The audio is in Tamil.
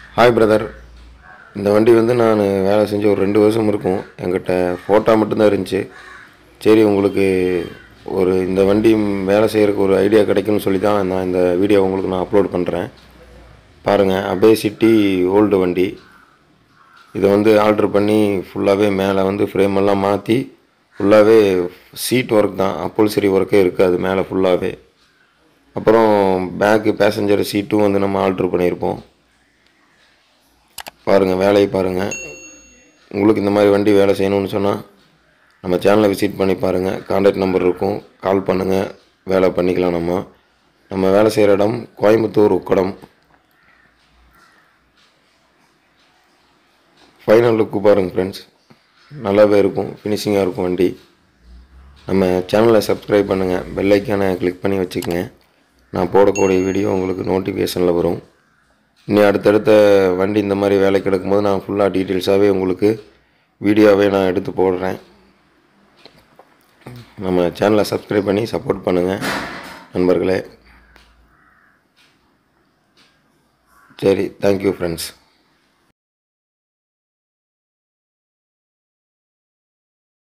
ஹாய் பிரதர் இந்த வண்டி வந்து நான் வேலை செஞ்சு ஒரு ரெண்டு வருஷம் இருக்கும் என்கிட்ட ஃபோட்டோ மட்டும்தான் இருந்துச்சு சரி உங்களுக்கு ஒரு இந்த வண்டி வேலை செய்கிறதுக்கு ஒரு ஐடியா கிடைக்கும்னு சொல்லி தான் நான் இந்த வீடியோ உங்களுக்கு நான் அப்லோட் பண்ணுறேன் பாருங்கள் அபே சிட்டி ஓல்டு வண்டி இதை வந்து ஆல்ட்ரு பண்ணி ஃபுல்லாகவே மேலே வந்து ஃப்ரேம் எல்லாம் மாற்றி ஃபுல்லாகவே சீட் ஒர்க் தான் அப்போல்சரி ஒர்க்கே இருக்காது மேலே ஃபுல்லாகவே அப்புறம் பேக்கு பேசஞ்சர் சீட்டும் வந்து நம்ம ஆல்ட்ரு பண்ணியிருப்போம் பாருங்கள் வேலையை பாருங்கள் உங்களுக்கு இந்த மாதிரி வண்டி வேலை செய்யணும்னு சொன்னால் நம்ம சேனலை விசிட் பண்ணி பாருங்கள் கான்டாக்ட் நம்பர் இருக்கும் கால் பண்ணுங்கள் வேலை பண்ணிக்கலாம் நம்ம நம்ம வேலை செய்கிற இடம் கோயம்புத்தூர் உக்கடம் ஃபைனல் லுக்கு பாருங்கள் ஃப்ரெண்ட்ஸ் நல்லாவே இருக்கும் ஃபினிஷிங்காக இருக்கும் வண்டி நம்ம சேனலை சப்ஸ்கிரைப் பண்ணுங்கள் பெல்லைக்கானை கிளிக் பண்ணி வச்சுக்கோங்க நான் போடக்கூடிய வீடியோ உங்களுக்கு நோட்டிஃபிகேஷனில் வரும் இனி அடுத்தடுத்த வண்டி இந்த மாதிரி வேலைக்கு எடுக்கும்போது நான் ஃபுல்லாக டீட்டெயில்ஸாகவே உங்களுக்கு வீடியோவே நான் எடுத்து போடுறேன் நம்ம சேனலை சப்ஸ்கிரைப் பண்ணி சப்போர்ட் பண்ணுங்கள் நண்பர்களே சரி தேங்க்யூ ஃப்ரெண்ட்ஸ்